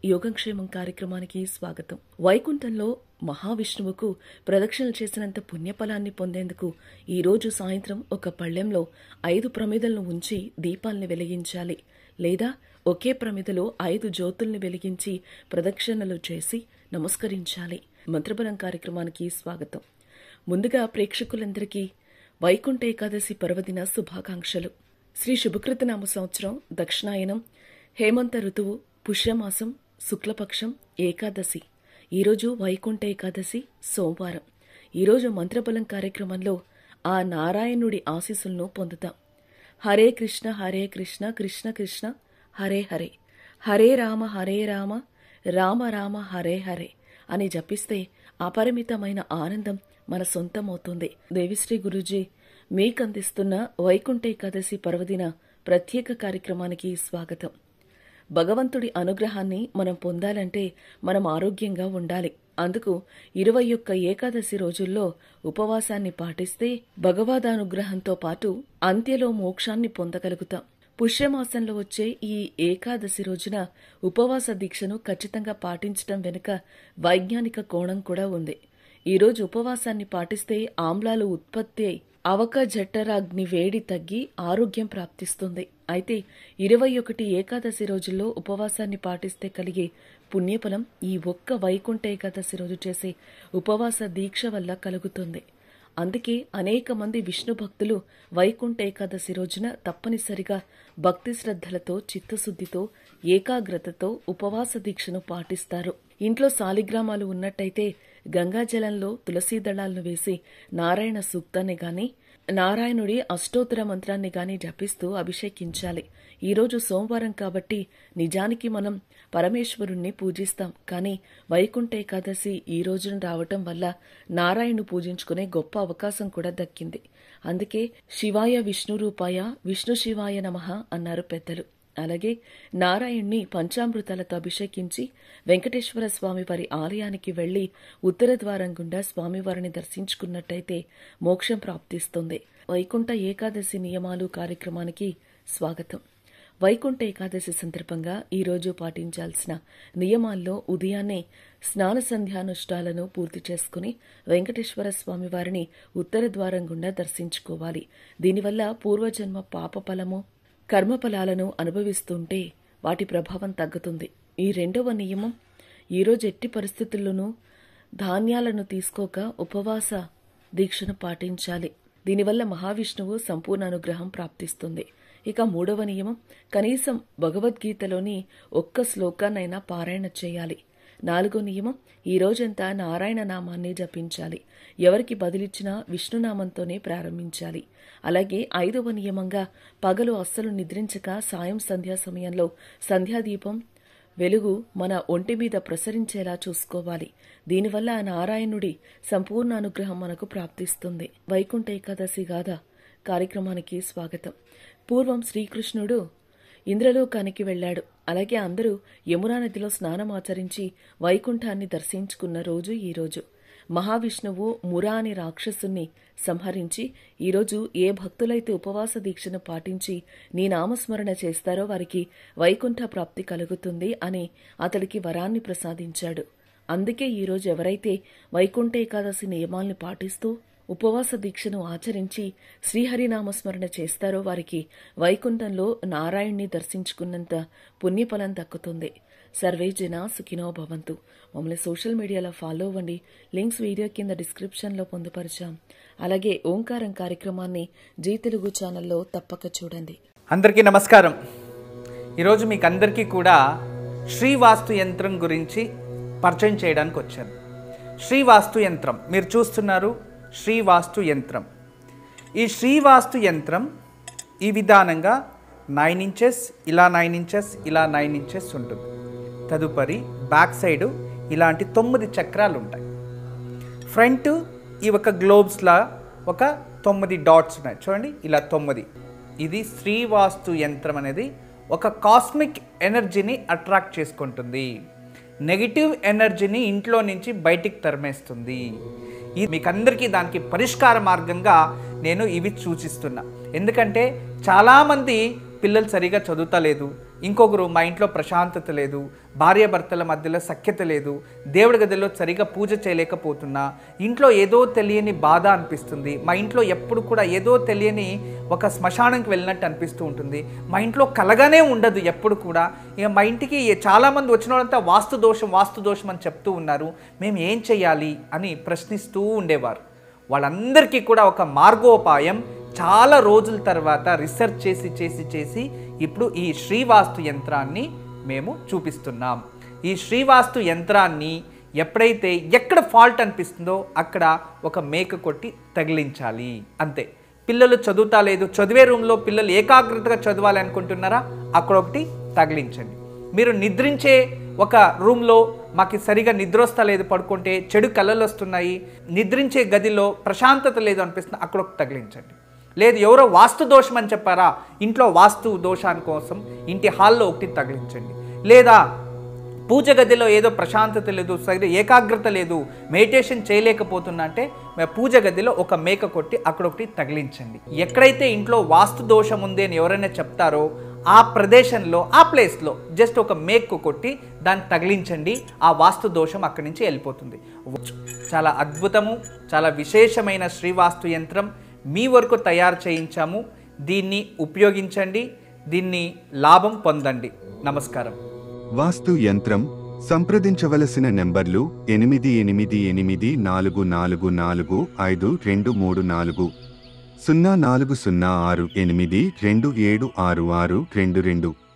యోగక్షేమం కార్యక్రమానికి స్వాగతం వైకుంఠంలో మహావిష్ణువుకు ప్రదక్షిణలు చేసినంత పుణ్యఫలాన్ని పొందేందుకు ఈ రోజు సాయంత్రం ఒక పళ్ళెంలో ఐదు ప్రమిదలను ఉంచి దీపాల్ని వెలిగించాలి లేదా ఒకే ప్రమిదలో ఐదు జ్యోతుల్ని వెలిగించి ప్రదక్షిణలు చేసి నమస్కరించాలి మంత్రబలం కార్యక్రమానికి స్వాగతం ముందుగా ప్రేక్షకులందరికీ వైకుంఠ ఏకాదశి పర్వదిన శుభాకాంక్షలు శ్రీ శుభకృత నామ సంవత్సరం దక్షిణాయనం హేమంత ఋతువు పుష్యమాసం శుక్లపక్షం ఏకాదశి ఈరోజు వైకుంఠ ఏకాదశి సోమవారం ఈరోజు మంత్రబలం కార్యక్రమంలో ఆ నారాయణుడి ఆశీస్సులను పొందుతాం హరే కృష్ణ హరే కృష్ణ కృష్ణ కృష్ణ హరే హరే హరే రామ హరే రామ రామ రామ హరే హరే అని జపిస్తే అపరిమితమైన ఆనందం మన సొంతమవుతుంది దేవిశ్రీ గురూజీ మీకందిస్తున్న వైకుంఠ ఏకాదశి పర్వదిన ప్రత్యేక కార్యక్రమానికి స్వాగతం భగవంతుడి అనుగ్రహాన్ని మనం పొందాలంటే మనం ఆరోగ్యంగా ఉండాలి అందుకు ఇరవై ఒక్క ఏకాదశి రోజుల్లో ఉపవాసాన్ని పాటిస్తే భగవదానుగ్రహంతో పాటు అంత్యలో మోక్షాన్ని పొందగలుగుతాం పుష్యమాసంలో వచ్చే ఈ ఏకాదశి రోజున ఉపవాస దీక్షను ఖచ్చితంగా పాటించడం వెనుక వైజ్ఞానిక కోణం కూడా ఉంది ఈ రోజు ఉపవాసాన్ని పాటిస్తే ఆమ్లాలు ఉత్పత్తి అయి అవక జఠరాగ్ని వేడి తగ్గి ఆరోగ్యం ప్రాప్తిస్తుంది అయితే ఇరవై ఒకటి ఏకాదశి రోజుల్లో ఉపవాసాన్ని పాటిస్తే కలిగే పుణ్యఫలం ఈ ఒక్క వైకుంఠ ఏకాదశి రోజు చేసే ఉపవాస దీక్ష వల్ల కలుగుతుంది అందుకే అనేక మంది విష్ణు భక్తులు వైకుంఠ ఏకాదశి రోజున తప్పనిసరిగా భక్తి శ్రద్ధలతో చిత్తశుద్ధితో ఏకాగ్రతతో ఉపవాస దీక్షను పాటిస్తారు ఇంట్లో సాలిగ్రామాలు ఉన్నట్టయితే గంగాజలంలో తులసీ దళాలను వేసి నారాయణ సూక్తాన్ని గాని నారాయణుడి అష్టోత్తర మంత్రాన్ని గాని జపిస్తూ అభిషేకించాలి ఈరోజు సోమవారం కాబట్టి నిజానికి మనం పరమేశ్వరుణ్ణి పూజిస్తాం కానీ వైకుంఠ ఏకాదశి ఈ రోజున రావటం వల్ల నారాయణు పూజించుకునే గొప్ప అవకాశం కూడా దక్కింది అందుకే శివాయ విష్ణు రూపాయ విష్ణు శివాయ నమః అన్నారు పెద్దలు అలాగే నారాయణ్ణి పంచామృతాలతో అభిషేకించి వెంకటేశ్వర స్వామి వారి ఆలయానికి వెళ్లి ఉత్తర ద్వారం గుండా స్వామివారిని దర్శించుకున్నట్టయితే మోక్షం ప్రాప్తిస్తుంది వైకుంఠ ఏకాదశి నియమాలు కార్యక్రమానికి స్వాగతం వైకుంఠ ఏకాదశి సందర్భంగా ఈ రోజు పాటించాల్సిన నియమాల్లో ఉదయాన్నే స్నాన సంధ్యానుష్ఠాలను పూర్తి చేసుకుని వెంకటేశ్వర స్వామి వారిని ఉత్తర ద్వారం గుండా దర్శించుకోవాలి దీనివల్ల పూర్వజన్మ పాప ఫలము కర్మఫలాలను అనుభవిస్తుంటే వాటి ప్రభావం తగ్గుతుంది ఈ రెండవ నియమం ఈరోజు ఎట్టి పరిస్థితుల్లోనూ ధాన్యాలను తీసుకోక ఉపవాస దీక్షను పాటించాలి దీనివల్ల మహావిష్ణువు సంపూర్ణ అనుగ్రహం ప్రాప్తిస్తుంది ఇక మూడవ నియమం కనీసం భగవద్గీతలోని ఒక్క శ్లోకాన్నైనా పారాయణ చేయాలి నాలుగో నియమం ఈ రోజంతా నారాయణ నామాన్ని జపించాలి ఎవరికి బదిలిచ్చినా విష్ణునామంతోనే ప్రారంభించాలి అలాగే ఐదవ నియమంగా పగలు అస్సలు నిద్రించక సాయం సంధ్యా సమయంలో సంధ్యాదీపం వెలుగు మన ఒంటి మీద ప్రసరించేలా చూసుకోవాలి దీనివల్ల ఆ నారాయణుడి సంపూర్ణ అనుగ్రహం మనకు ప్రాప్తిస్తుంది వైకుంఠ ఏకాదశి గాథ కార్యక్రమానికి స్వాగతం పూర్వం శ్రీకృష్ణుడు ఇంద్రలోకానికి వెళ్ళాడు అలాగే అందరూ యమునా నదిలో స్నానం ఆచరించి వైకుంఠాన్ని దర్శించుకున్న రోజు ఈ రోజు మహావిష్ణువు మురా అనే రాక్షసుని సంహరించి ఈరోజు ఏ భక్తులైతే ఉపవాస దీక్షను పాటించి నీ నామస్మరణ చేస్తారో వారికి వైకుంఠ ప్రాప్తి కలుగుతుంది అని అతడికి వరాన్ని ప్రసాదించాడు అందుకే ఈరోజు ఎవరైతే వైకుంఠ ఏకాదశి నియమాల్ని పాటిస్తూ ఉపవాస దీక్షను ఆచరించి శ్రీహరినామస్మరణ చేస్తారో వారికి వైకుంఠంలో నారాయణ్ణి దర్శించుకున్నంత పుణ్యఫలం దక్కుతుంది సర్వే జన సుఖినో భవంతు మమ్మల్ని సోషల్ మీడియాలో ఫాలో అవ్వండి లింక్స్ వీడియో కింద డిస్క్రిప్షన్లో పొందుపరిచాం అలాగే ఓంకారం కార్యక్రమాన్ని జీ తెలుగు ఛానల్లో తప్పక చూడండి అందరికీ నమస్కారం ఈరోజు మీకు అందరికీ కూడా శ్రీవాస్తు యంత్రం గురించి పరిచయం చేయడానికి వచ్చాను శ్రీవాస్తు యంత్రం మీరు చూస్తున్నారు శ్రీవాస్తు యంత్రం ఈ శ్రీవాస్తు యంత్రం ఈ విధానంగా నైన్ ఇంచెస్ ఇలా నైన్ ఇంచెస్ ఇలా నైన్ ఇంచెస్ ఉంటుంది తదుపరి బ్యాక్ సైడు ఇలాంటి తొమ్మిది చక్రాలు ఉంటాయి ఫ్రంట్ ఈ ఒక గ్లోబ్స్లా ఒక తొమ్మిది డాట్స్ ఉన్నాయి చూడండి ఇలా తొమ్మిది ఇది శ్రీవాస్తు యంత్రం అనేది ఒక కాస్మిక్ ఎనర్జీని అట్రాక్ట్ చేసుకుంటుంది నెగిటివ్ ఎనర్జీని ఇంట్లో నుంచి బయటికి తరిమేస్తుంది ఇది మీకు అందరికీ దానికి పరిష్కార మార్గంగా నేను ఇవి సూచిస్తున్నా ఎందుకంటే చాలామంది పిల్లలు సరిగా చదువుతలేదు ఇంకొకరు మా ఇంట్లో ప్రశాంతత లేదు భార్యాభర్తల మధ్యలో సఖ్యత లేదు దేవుడి గదిలో సరిగా పూజ చేయలేకపోతున్నా ఇంట్లో ఏదో తెలియని బాధ అనిపిస్తుంది మా ఇంట్లో ఎప్పుడు కూడా ఏదో తెలియని ఒక శ్మశానంకి వెళ్ళినట్టు అనిపిస్తూ ఉంటుంది మా ఇంట్లో కలగానే ఉండదు ఎప్పుడు కూడా ఇక మా ఇంటికి చాలామంది వచ్చిన వాళ్ళంతా వాస్తు దోషం వాస్తు దోషం అని చెప్తూ ఉన్నారు మేము ఏం చేయాలి అని ప్రశ్నిస్తూ ఉండేవారు వాళ్ళందరికీ కూడా ఒక మార్గోపాయం చాలా రోజుల తర్వాత రీసెర్చ్ చేసి చేసి చేసి ఇప్పుడు ఈ శ్రీవాస్తు యంత్రాన్ని మేము చూపిస్తున్నాం ఈ శ్రీవాస్తు యంత్రాన్ని ఎప్పుడైతే ఎక్కడ ఫాల్ట్ అనిపిస్తుందో అక్కడ ఒక మేక కొట్టి తగిలించాలి అంతే పిల్లలు చదువుతా లేదు చదివే రూమ్లో పిల్లలు ఏకాగ్రతగా చదవాలి అనుకుంటున్నారా అక్కడ ఒకటి తగిలించండి మీరు నిద్రించే ఒక రూమ్లో మాకు సరిగా నిద్ర వస్తలేదు పడుకుంటే చెడు కళలు వస్తున్నాయి నిద్రించే గదిలో ప్రశాంతత లేదు అనిపిస్తుంది అక్కడ ఒకటి తగిలించండి లేదు ఎవరో వాస్తు దోషం అని చెప్పారా ఇంట్లో వాస్తు దోషాని కోసం ఇంటి హాల్లో ఒకటి తగిలించండి లేదా పూజ గదిలో ఏదో ప్రశాంతత లేదు సరిగ్గా ఏకాగ్రత లేదు మెడిటేషన్ చేయలేకపోతున్నా అంటే మే- పూజ గదిలో ఒక మేక కొట్టి అక్కడ ఒకటి తగిలించండి ఎక్కడైతే ఇంట్లో వాస్తు దోషం ఉంది అని ఎవరైనా చెప్తారో ఆ ప్రదేశంలో ఆ ప్లేస్లో జస్ట్ ఒక మేక్ కొట్టి దాన్ని తగిలించండి ఆ వాస్తు దోషం అక్కడి నుంచి వెళ్ళిపోతుంది చాలా అద్భుతము చాలా విశేషమైన శ్రీవాస్తు యంత్రం మీ వరకు తయారు చేయించాము దీన్ని ఉపయోగించండి దీన్ని లాభం పొందండి నమస్కారం వాస్తు యంత్రం సంప్రదించవలసిన నెంబర్లు ఎనిమిది ఎనిమిది ఎనిమిది నాలుగు నాలుగు నాలుగు ఐదు రెండు మూడు నాలుగు సున్నా నాలుగు సున్నా ఆరు ఎనిమిది రెండు ఏడు ఆరు ఆరు రెండు రెండు